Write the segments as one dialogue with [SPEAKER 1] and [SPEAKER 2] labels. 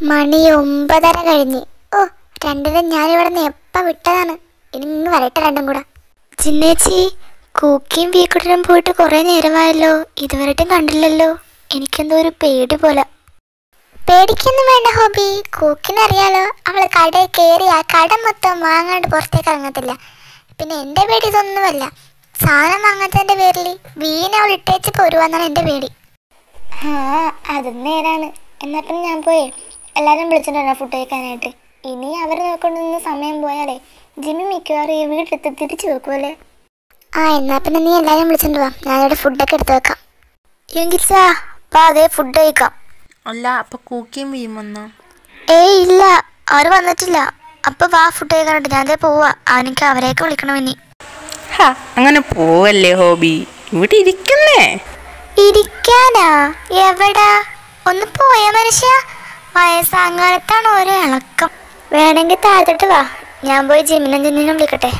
[SPEAKER 1] മണി ഒമ്പതര കഴിഞ്ഞ് ഓ രണ്ടിനും ഞാനിവിടെ നിന്ന് എപ്പം വിട്ടതാണ് ഇനി ഇങ്ങ് വരട്ടെ രണ്ടും കൂടെ ചിന്നേച്ചി കൂക്കിയും വീക്കുട്ടനും പോയിട്ട് കുറേ നേരമായല്ലോ ഇതുവരെയായിട്ടും കണ്ടില്ലല്ലോ എനിക്കെന്തോ ഒരു പേടി പോലെ പേടിക്കൊന്നും വേണ്ട ഹോബി കൂക്കിനറിയാലോ അവള് കടയിൽ കയറി ആ കട മൊത്തം വാങ്ങാണ്ട് പുറത്തേക്ക് ഇറങ്ങത്തില്ല പിന്നെ എൻ്റെ പേടി ഇതൊന്നുമല്ല സാധനം വാങ്ങാത്തതിൻ്റെ പേരിൽ വീണ അവൾ ഇട്ടേച്ച് പോരുവാന്നാണ് എൻ്റെ പേടി ആ അതും നേരാണ് എന്നാൽ പിന്നെ ഞാൻ പോയേ എല്ലാവരും വിളിച്ചിട്ടുണ്ടോ ഫുഡ് കഴിക്കാനായിട്ട് ഇനി അവർ നോക്കൊണ്ടിരുന്ന സമയം പോയാലേ ജിമ്മി മിക്കവാറും ഈ വീടെടുത്ത് തിരിച്ചു വെക്കുമല്ലേ ആ എന്നാ പിന്നെ നീ എല്ലാവരും വിളിച്ചിട്ട് വാ ഞാനിവിടെ ഫുഡൊക്കെ എടുത്ത് വെക്കാം എങ്കിച്ചാ അപ്പാ അതേ ഫുഡ് കഴിക്കാം
[SPEAKER 2] അല്ല അപ്പൊ കൂക്കിയും വീയും വന്നോ
[SPEAKER 1] ഏയ് ഇല്ല ആരും വന്നിട്ടില്ല അപ്പൊ വാ ഫുഡ് കഴിക്കാനായിട്ട് ഞാൻ ദേ പോവാ അവനിക്ക് അവരെയൊക്കെ വിളിക്കണം ഇനി
[SPEAKER 2] ഹാ അങ്ങനെ പോവല്ലേ ഹോബി ഇവിടെ ഇരിക്കുന്നേ
[SPEAKER 1] ഇരിക്കാനാ എവിടാ ഒന്ന് പോയ മനുഷ്യ വയസ്സാങ്കാലത്താണ് ഓരോ ഇളക്കം വേണമെങ്കിൽ താഴത്തോട്ട് വാ ഞാൻ പോയി ജിമ്മിനും ജിന്നിനും വിളിക്കട്ടെ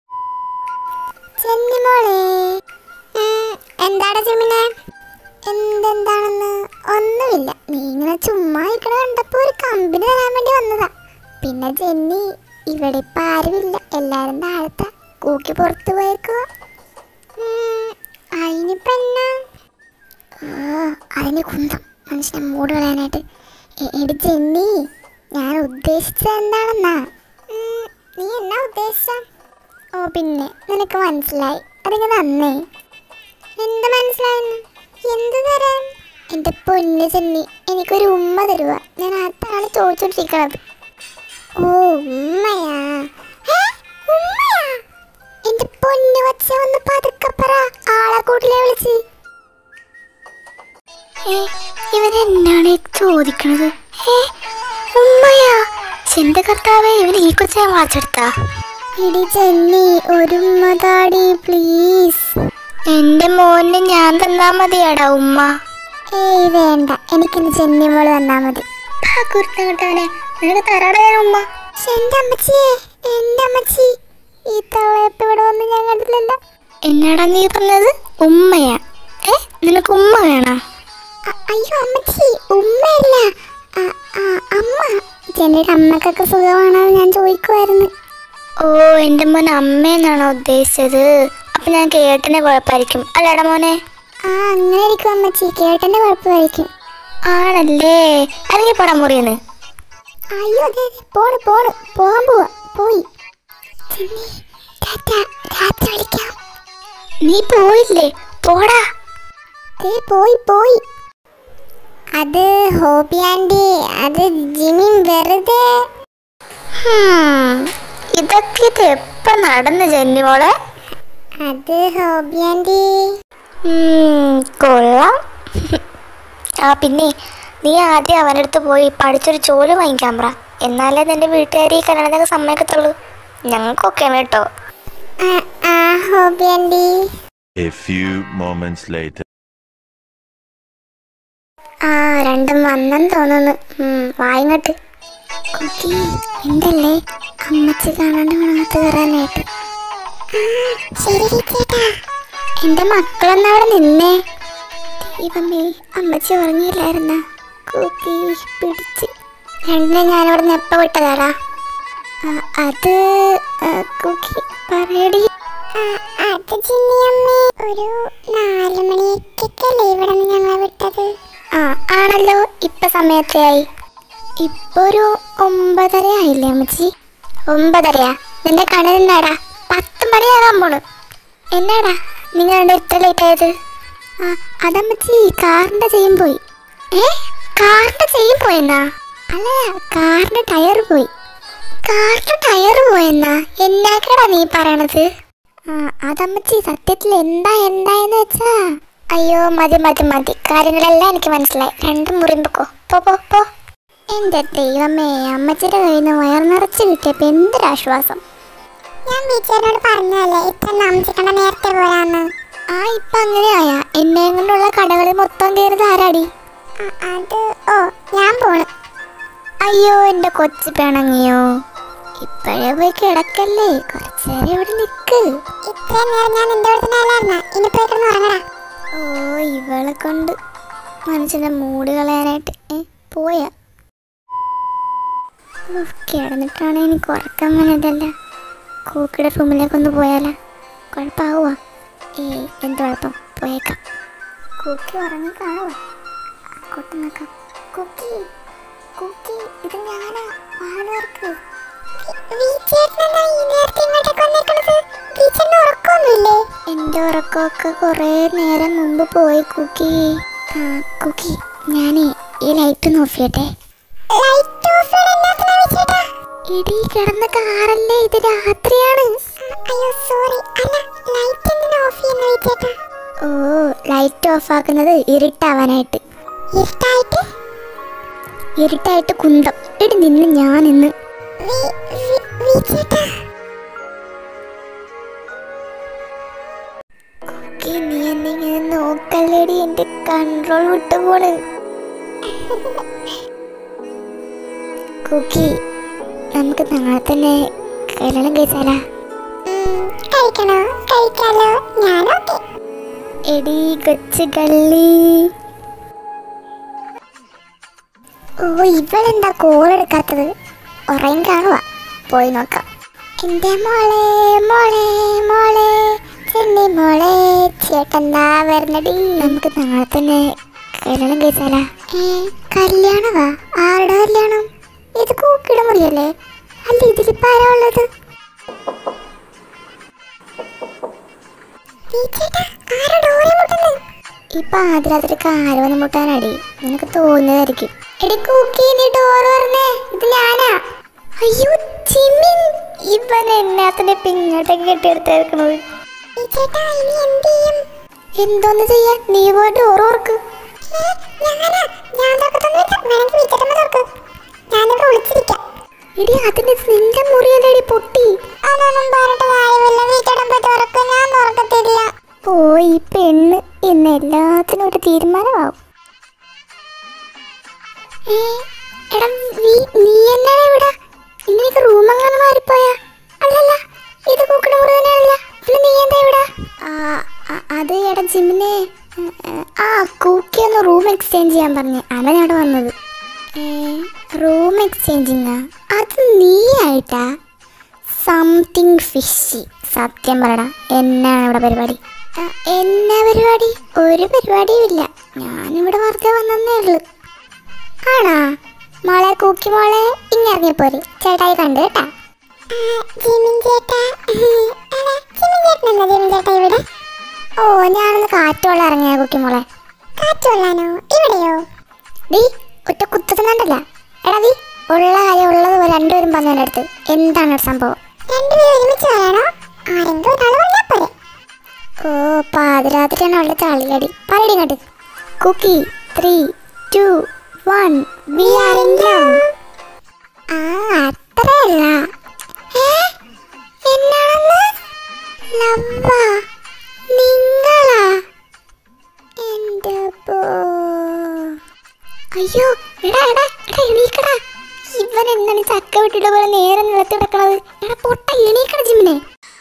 [SPEAKER 1] എന്താണ് ജിമ്മിനെ എന്തെന്താണെന്ന് ഒന്നുമില്ല നീ ഇങ്ങനെ ചുമ്മാ ഇരിക്കണ കണ്ടപ്പോ ഒരു കമ്പനി തരാൻ വേണ്ടി വന്നതാ പിന്നെ ജെന്നി ഇവിടെ ഇപ്പൊ ആരുമില്ല എല്ലാരും താഴത്ത കൂക്കി പുറത്തു പോയേക്കുക അതിനിപ്പോ എന്നാ ഓ അതിന് കുന്തം മനുഷ്യനെ മൂട് കളയാനായിട്ട് എ- എടി ജെന്നി ഞാൻ ഉദ്ദേശിച്ചത് എന്താണെന്നാ ഉം, നീ എന്നാ ഉദ്ദേശിച്ച ഓ പിന്നെ നിനക്ക് മനസ്സിലായി അതിന് നന്നേ എന്ത് മനസ്സിലായെന്ന് എന്ത് തരാൻ എൻ്റെ പൊന്ന് ചെന്നി എനിക്കൊരു ഉമ്മ തരുക ഞാൻ അതാണ് ചോദിച്ചോണ്ടിരിക്കണത് ഓ ഉമ്മയാ ഏ? ഉമ്മയാ എൻ്റെ പൊന്ന് വച്ച ഒന്ന് പതുക്കപ്പറ ആളെ കൂട്ടിലെ വിളിച്ച് ഏ, ഇവനെന്നാണ് ഈ ചോദിക്കണത് ഏ ഉമ്മയാ ചെന്ത കർത്താവേ ഇവൻ ഈ കൊച്ചെ വാച്ചെടുത്താ ഇടി ചെന്നി ഒരു ഉമ്മ താടി പ്ലീസ് എന്റെ മോന് ഞാൻ തന്നാ മതിയാടാ ഉമ്മ ഏയ് വേണ്ട എനിക്കിന്ന് ചെന്നി മോള് തന്നാ മതി കുരുത്തങ്ങട്ടവനെ നിനക്ക് തരാടാ ഞാൻ ഉമ്മ എന്റെ അമ്മച്ചിയെ എന്റെ അമ്മച്ചി ഈ തവളയപ്പ് ഇവിടെ വന്ന് ഞാൻ കണ്ടില്ലല്ലോ എന്നാടാ നീ പറഞ്ഞത് ഉമ്മയാ ഏ നിനക്ക് ഉമ്മ വേണോ അയ്യോ അമ്മച്ചി ഉമ്മയല്ല അമ്മ ചെന്നിയുടെ അമ്മക്കൊക്കെ സുഖമാണോ ഞാൻ ചോദിക്കുമായിരുന്നു ഓ എൻ്റെ മോൻ അമ്മയെന്നാണോ ഉദ്ദേശിച്ചത് അപ്പൊ ഞാൻ കേട്ടനെ കുഴപ്പമായിരിക്കും അല്ലേടാ മോനെ ആ അങ്ങനെ ആയിരിക്കും അമ്മച്ചി കേട്ടന്റെ കുഴപ്പമായിരിക്കും ആണല്ലേ അല്ലെങ്കിൽ പോടാ മുറിയെന്ന് അയ്യോ അതെ അതെ പോണ് പോണ് പോകാൻ പോവാ പോയി നീ പോയില്ലേ പോടാ പോയി പോയി അത് ഹോബി ആൻറ്റി അത് ജിമിൻ വെറുതെ ഇതൊക്കെ ഇത് എപ്പ നടന്നു ജന്നി മോളെ അത് ഹോബി ആൻറ്റി കൊള്ളാം ആ പിന്നെ നീ ആദ്യം അവൻ്റെ അടുത്ത് പോയി പഠിച്ചൊരു ജോലി വാങ്ങിക്കാൻ പറ എന്നാലേ നിന്റെ വീട്ടുകാർ ഈ കല്യാണത്തിനൊക്കെ സമ്മതിക്കത്തുള്ളൂ ഞങ്ങൾക്കൊക്കെയാണ് കേട്ടോ hobby aunty
[SPEAKER 3] A few moments later.
[SPEAKER 1] ആ രണ്ടും വന്നെന്ന് തോന്നുന്നു ഉം, വായിങ്ങോട്ട് കുട്ടി എന്തല്ലേ അമ്മച്ചി കാണാണ്ട് മണങ്ങത്ത് കയറാനായിട്ട് എന്റെ മക്കളൊന്നും അവിടെ നിന്നേ ദൈവമേ അമ്മച്ചി ഉറങ്ങിയില്ലായിരുന്ന കുക്കി പിടിച്ച് രണ്ടിനെ ഞാനിവിടെ നിന്ന് എപ്പ വിട്ടതാടാ ആ, അത് ആ, കുക്കി പറയടി അത് ജിന്നിയമ്മേ ഒരു നാല് മണിയൊക്കെയല്ലേ ഇവിടെ നിന്ന് ഞങ്ങൾ വിട്ടത് ആ ആണല്ലോ ഇപ്പൊ സമയത്തെയായി ഇപ്പൊ ഒരു ഒമ്പതര ആയില്ലേ അമ്മച്ചി ഒമ്പതരയാ നിന്റെ കണ്ണിലെന്നാടാ പത്ത് മണിയാകാൻ പോണു എന്നാടാ നിങ്ങളുടെ ഇത്ര ലേറ്റ് ആയത് ആ അതമ്മച്ചി കാറിന്റെ ചെയിൻ പോയി ഏ കാറിന്റെ ചെയിൻ പോയെന്നാ അല്ല കാറിന്റെ ടയർ പോയി കാറിന്റെ ടയർ പോയെന്നാ എന്നാക്കടാ നീ പറയണത് ആ അതമ്മച്ചി സത്യത്തിൽ എന്താ എന്തായെന്ന് വെച്ചാ അയ്യോ മതി മതി മതി കാര്യങ്ങളെല്ലാം എനിക്ക് മനസ്സിലായി രണ്ടും മുറിമ്പോ പോ പോ പോ എന്റെ ദൈവമേ അമ്മച്ചിയുടെ കയ്യിൽ നിന്ന് വയർ നിറച്ച് കിട്ടിയപ്പോ എന്തൊരാശ്വാസം ഞാൻ വീട്ടുകാരോട് പറഞ്ഞല്ലേ ഇത്ര അമ്മച്ചിക്കണ്ട നേരത്തെ പോരാന്ന് ആ ഇപ്പൊ അങ്ങനെയായ എന്നെ കൊണ്ടുള്ള കടകളിൽ മൊത്തം കയറുന്നത് ആരാടി അത് ഓ ഞാൻ പോണ് അയ്യോ എന്റെ കൊച്ചു പിണങ്ങിയോ ഇപ്പോഴേ പോയി കിടക്കല്ലേ കുറച്ചേരം ഇവിടെ നിക്ക് ഇത്രയും നേരം ഞാൻ നിന്റെ അടുത്തല്ലായിരുന്ന ഇനി പോയി കിടന്ന് ഉറങ്ങടാ ഓ ഇവളെ കൊണ്ട് മനുഷ്യന്റെ മൂട് കളയാനായിട്ട് ഏ പോയാ ഉഫ്, കിടന്നിട്ടാണ് എനിക്ക് ഉറക്കം വന്നിട്ടല്ല കൂക്കിയുടെ റൂമിലേക്കൊന്ന് പോയാലോ കുഴപ്പമാവുക ഏയ് എന്ത് കുഴപ്പം പോയേക്കാം കുക്കി ഉറങ്ങി കാണുക അങ്ങോട്ട് നോക്കാം കുക്കി കുക്കി ഇത് ഞാനാ വാനവർക്ക് എന്റെ ഉറക്കമൊക്കെ കുറെ നേരം മുമ്പ് പോയി കുക്കി ആ കുക്കി ഞാനേ ഈ ലൈറ്റ് ഒന്ന് ഓഫ് ചെയ്യട്ടെ ഇടി കിടന്ന കാറല്ലേ ഇത് രാത്രിയാണ് അയ്യോ സോറി അല്ല ലൈറ്റ് എന്തിനാ ഓഫ് ചെയ്യുന്ന ഓ ലൈറ്റ് ഓഫ് ആക്കുന്നത് ഇരുട്ടാവാനായിട്ട് ഇരുട്ടായിട്ട് ഇരുട്ടായിട്ട് കുന്തം ഇടി നിന്ന് ഞാൻ ഇന്ന് കുക്കി, നീ എന്നെ ഇങ്ങനെ നോക്കല്ലേടി എന്റെ കൺട്രോൾ വിട്ടു പോണ് കുക്കി നമുക്ക് നാളെ തന്നെ കല്യാണം കഴിച്ചാലാ കഴിക്കണോ കഴിക്കാലോ ഞാനോക്കെ എടി കൊച്ചു കള്ളി ഓ ഇവളെന്താ കോൾ എടുക്കാത്തത് ഉറയും കാണുക പോയി നോക്കാം എന്റെ മോളെ മോളെ മോളെ ചെന്നി മോളെ ചേട്ടന്താ വരണടി നമുക്ക് നാളെ തന്നെ കല്യാണം കഴിച്ചാലാ ഏ കല്യാണവാ ആരുടെ കല്യാണം ഇത് കൂക്കിട മുറിയല്ലേ അല്ല ഇതിലിപ്പോ ആരാ ഉള്ളത് ഇപ്പൊ ആദ്യരാത്രിക്ക് ആര് വന്ന് മുട്ടാനടി നിനക്ക് തോന്നിയതായിരിക്കും എടി കൂക്കി നീ ഡോർ പറഞ്ഞേ ഇത് ഞാനാ അയ്യോ ചിമ്മിൻ ഇവൻ എന്നാത്തിന്റെ പിന്നോട്ടൊക്കെ കെട്ടിയെടുത്തേക്കണത് എന്തോന്ന് ചെയ്യാ നീ പോയി ഡോർ ഓർക്ക് എടി അതിന്റെ നിന്റെ മുറിയല്ലേടി പൊട്ടി അതൊന്നും പറഞ്ഞിട്ട് കാര്യമില്ല വീട്ടിടുമ്പോ തുറക്കും ഞാൻ തുറക്കത്തില്ല പോയി ഈ പെണ്ണ് ഇന്ന് എല്ലാത്തിനും ഒരു തീരുമാനമാവും ഏ, എടാ വീ- നീ എന്താണ് ഇവിടെ ഇങ്ങനെയൊക്കെ റൂം അങ്ങനെ മാറിപ്പോയാ അല്ലല്ല ഇത് കൂക്കണ മുറി തന്നെയല്ല പിന്നെ നീ എന്താ ഇവിടെ ആ, ആ, അത് എടാ ജിമ്മിനെ ആ കൂക്കി ഒന്ന് റൂം എക്സ്ചേഞ്ച് ചെയ്യാൻ പറഞ്ഞു അതാ ഞാൻ ഇവിടെ വന്നത് റൂം എക്സ്ചേഞ്ചിങ്ങാ അത് നീ ആയിട്ടാ സംതിങ് ഫിഷി സത്യം പറയടാ എന്നാണ് ഇവിടെ പരിപാടി ആ, എന്നാ പരിപാടി ഒരു പരിപാടിയും ഇല്ല ഞാനിവിടെ വെറുതെ വന്നേ ഉള്ളു ആണാ മോളെ കൂക്കി മോളെ ഇങ്ങിറങ്ങിപ്പോരെ ചേട്ടായി കണ്ടു കേട്ടാ ജിമിൻ ചേട്ടാ ജിമിൻ ചേട്ടനല്ല ജിമിൻ ചേട്ടാ ഇവിടെ ഓ ഞാനൊന്ന് കാറ്റുകൊള്ള ഇറങ്ങിയ കുക്കി മോളെ കാറ്റുകൊള്ളാനോ ഇവിടെയോ ഡീ ഒറ്റ കുത്തുന്നുണ്ടല്ല എടാ ഡീ ഉള്ള കാര്യം ഉള്ളത് പോലെ രണ്ടുപേരും പറഞ്ഞു എൻ്റെ അടുത്ത് എന്താണ് ഒരു സംഭവം രണ്ടുപേരും ഒരുമിച്ച് പറയണോ ആരെങ്കിലും ഒരാൾ പറഞ്ഞാൽ പോരെ ഓ പാതിരാത്രിയാണ് അവളുടെ ചളിയടി പറയടി ഇങ്ങോട്ട് കുക്കി three two one we are in love ആ അത്രയല്ല ഏ? എന്നാണെന്ന് ലവ്വാ നിങ്ങളാ എന്റെ പോ അയ്യോ എടാ എടാ എടാ എണീക്കടാ ഇവൻ എന്താണ് ചക്ക വിട്ടിട്ട് പോലെ നേരെ നിലത്ത് കിടക്കണത് എടാ പൊട്ട എണീക്കട ജിമ്മിനെ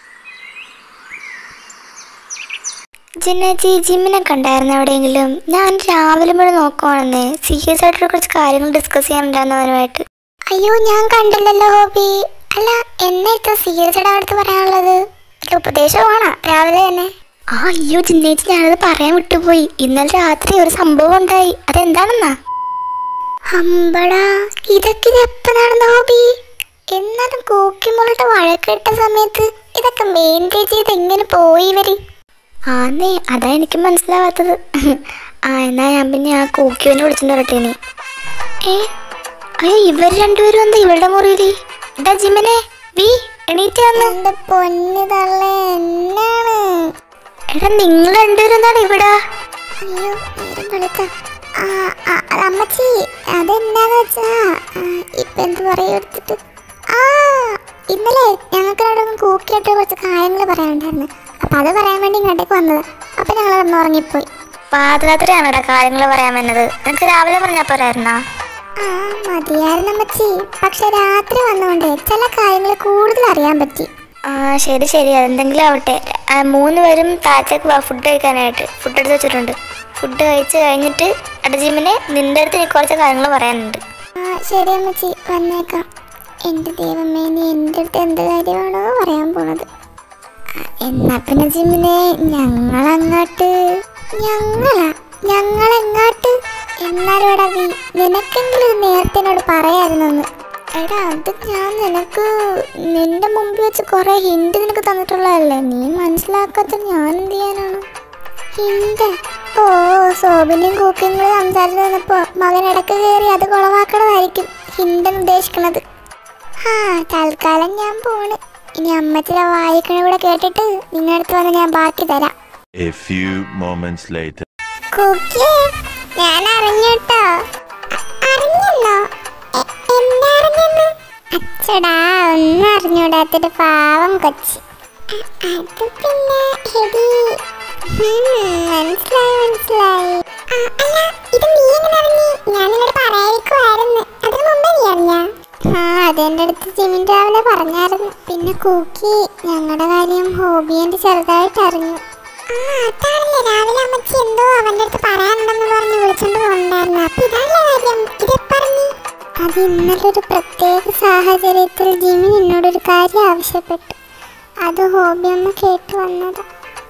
[SPEAKER 1] ജിന്നേച്ചി ജിമ്മിനെ കണ്ടായിരുന്നു എവിടെയെങ്കിലും ഞാൻ രാവിലെ മുതൽ നോക്കുവാണെന്ന് സീരിയസ് ആയിട്ടുള്ള കുറച്ച് കാര്യങ്ങൾ ഡിസ്കസ് ചെയ്യാനുണ്ടായിരുന്നു അവനുമായിട്ട് അയ്യോ ഞാൻ കണ്ടില്ലല്ലോ ഹോബി അല്ല എന്നാ ഇത്ര സീരിയസ് ആയിട്ട് അടുത്ത് പറയാനുള്ളത് ഒരു ഉപദേശമാണോ രാവിലെ തന്നെ ആ അയ്യോ ജിന്നേച്ചി ഞാനത് പറയാൻ വിട്ടുപോയി ഇന്നലെ രാത്രി ഒരു സംഭവം ഉണ്ടായി അതെന്താണെന്നാ ഹമ്പടാ ഇതൊക്കെ ഇത് എപ്പോ നടന്ന ഹോബി എന്നാലും കൂക്കിമുളുടെ വഴക്കിട്ട സമയത്ത് ഇതൊക്കെ മെയിൻറ്റെയിൻ ചെയ്ത് എങ്ങനെ പോയി ഇവര് ആന്നേ അതാ എനിക്ക് മനസ്സിലാവാത്തത് ആ എന്നാ ഞാൻ പിന്നെ ആ കൂക്കിയോനെ വിളിച്ചിട്ട് വരട്ടെ നീ ഏ അയ്യോ ഇവർ രണ്ടുപേരും എന്താ ഇവരുടെ മുറിയില് ഇതാ ജിമ്മനെ വി എണീറ്റാന്ന് പൊന്നു തള്ളേ എന്നാണ് എടാ നിങ്ങൾ രണ്ടുപേരും എന്താണ് ഇവിടെ അയ്യോ നേരം വെളുത്ത ആ, ആ, അമ്മച്ചി അതെന്താന്ന് വെച്ചാ ആ, ഇപ്പൊ എന്ത് പറയെടുത്തിട്ട് ആ ഇന്നലെ ഞങ്ങൾക്ക് രണ്ടും കൂക്കിയിട്ട് കുറച്ച് കാര്യങ്ങൾ പറയാനുണ്ടായിരുന്നു അപ്പൊ അത് പറയാൻ വേണ്ടി ഇങ്ങോട്ടേക്ക് വന്നത് അപ്പൊ ഞങ്ങൾ കിടന്ന് ഉറങ്ങിപ്പോയി
[SPEAKER 2] പാതിരാത്രിയാണടാ കാര്യങ്ങൾ പറയാൻ വന്നത് നിനക്ക് രാവിലെ പറഞ്ഞാ പോരായിരുന്നാ
[SPEAKER 1] ആ മതിയായിരുന്നു അമ്മച്ചി പക്ഷെ രാത്രി വന്നുകൊണ്ട് ചില കാര്യങ്ങൾ കൂടുതൽ അറിയാൻ പറ്റി
[SPEAKER 2] ആ ശരി ശരി അതെന്തെങ്കിലും ആവട്ടെ ആ, മൂന്ന് പേരും താഴത്തേക്ക് വാ ഫുഡ് കഴിക്കാനായിട്ട് ഫുഡ് എടുത്ത് വെച്ചിട്ടുണ്ട് ഫുഡ് കഴിച്ച് കഴിഞ്ഞിട്ട് അട ജിമ്മിനെ നിന്റെ അടുത്ത് എനിക്ക് കുറച്ച് കാര്യങ്ങൾ പറയാനുണ്ട്
[SPEAKER 1] ആ ശരി അമ്മച്ചി വന്നേക്കാം എൻ്റെ ദൈവമേ നീ എൻ്റെ അടുത്ത് എന്ത് കാര്യമാണോ പറയാൻ പോണത് ആ, എന്നാ പിന്നെ ജിമിനെ ഞങ്ങളങ്ങോട്ട് ഞങ്ങളാ ഞങ്ങളെങ്ങാട്ട് എന്നാലും എടാ നീ നിനക്കെങ്കിലും ഇത് നേരത്തെ എന്നോട് പറയായിരുന്നെന്ന് എടാ അത് ഞാൻ നിനക്ക് നിന്റെ മുമ്പിൽ വെച്ച് കുറേ ഹിന്റ് നിനക്ക് തന്നിട്ടുള്ളതല്ലേ നീ മനസ്സിലാക്കാത്ത ഞാൻ എന്ത് ചെയ്യാനാണ് ഹിന്റ് ഓ സോബിനെയും കൂക്കിയും കൂടി സംസാരിച്ചു വന്നപ്പോ മകൻ ഇടക്ക് കയറി അത് കുളവാക്കണതായിരിക്കും ഹിന്ദൻ ഉദ്ദേശിക്കണത് ആ തൽക്കാലം ഞാൻ പോണ് ഇനി അമ്മച്ചിടെ വായിക്കണ കൂടെ കേട്ടിട്ട് നിങ്ങളുടെ അടുത്ത് വന്ന് ഞാൻ ബാക്കി തരാം
[SPEAKER 3] A few moments later.
[SPEAKER 1] Kuki ഞാൻ അറിഞ്ഞിട്ടോ അറിഞ്ഞല്ലോ എ- എന്താ അറിഞ്ഞെന്ന് അച്ചടാ ഒന്നും അറിഞ്ഞൂടാത്തൊരു പാവം കൊച്ചി അ- അത് പിന്നെ എടി ഉം, മനസ്സിലായി മനസ്സിലായി ആ, അല്ല ഇത് നീ എങ്ങനെ അറിഞ്ഞി ഞാൻ നിന്നോട് പറയാതിരിക്കുമായിരുന്നു അതിന് മുമ്പേ നീ അറിഞ്ഞാ ആ അതെന്റെ അടുത്ത് ജിമിൻ രാവിലെ പറഞ്ഞായിരുന്നു പിന്നെ കൂക്കി ഞങ്ങളുടെ കാര്യം ഹോബി എൻ്റെ ചെറുതായിട്ട് അറിഞ്ഞു ആ അതാണല്ലേ രാവിലെ അമ്മച്ചി എന്തോ അവന്റെ അടുത്ത് പറയാനുണ്ടെന്ന് പറഞ്ഞ് വിളിച്ചോണ്ട് പോകണ്ടായിരുന്നു അപ്പൊ ഇതാണല്ലേ കാര്യം ഇത് പറഞ്ഞു അത് ഇന്നലെ ഒരു പ്രത്യേക സാഹചര്യത്തിൽ ജിമിൻ എന്നോടൊരു കാര്യം ആവശ്യപ്പെട്ടു അത് ഹോബി അമ്മ കേട്ടു വന്നത്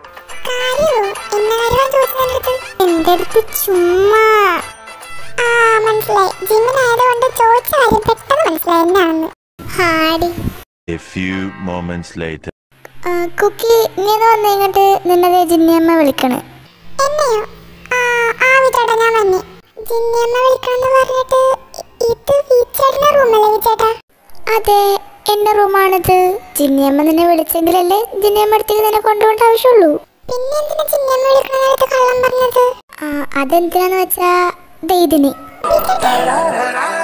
[SPEAKER 1] എന്റെ അടുത്ത് ചുമ്മാ ആ മനസ്സിലായി ജിമ്മിനായതുകൊണ്ട് ചോദിച്ച കാര്യം പെട്ടെന്ന് മനസ്സിലായി എന്നാണ് ഹാടി
[SPEAKER 3] A few moments later.
[SPEAKER 1] Kuki നീ ഒന്ന് വന്നേ ഇങ്ങോട്ട് നിന്നെ ജിന്നിയമ്മ വിളിക്കണേ എന്നെയോ ആ ആ വിചേട്ടാ ഞാൻ വന്നി ജിന്നിയമ്മ വിളിക്കണമെന്ന് പറഞ്ഞിട്ട് ഇത് വിചേട്ടന്റെ റൂമല്ലേ വിചേട്ടാ അതെ എന്റെ റൂമാണിത് ജിന്നിയമ്മ നിന്നെ വിളിച്ചെങ്കിലല്ലേ ജിന്നിയമ്മ അടുത്തേക്ക് നിന്നെ കൊണ്ടുപോകേണ്ട ആവശ്യമുള്ളൂ പിന്നെ എന്തിനാ ജിന്നിയമ്മ വിളിക്കണ നേരത്തെ കള്ളം പറഞ്ഞത് ആ അതെന്തിനാന്ന് വെച്ചാ ദേ ഇതിന്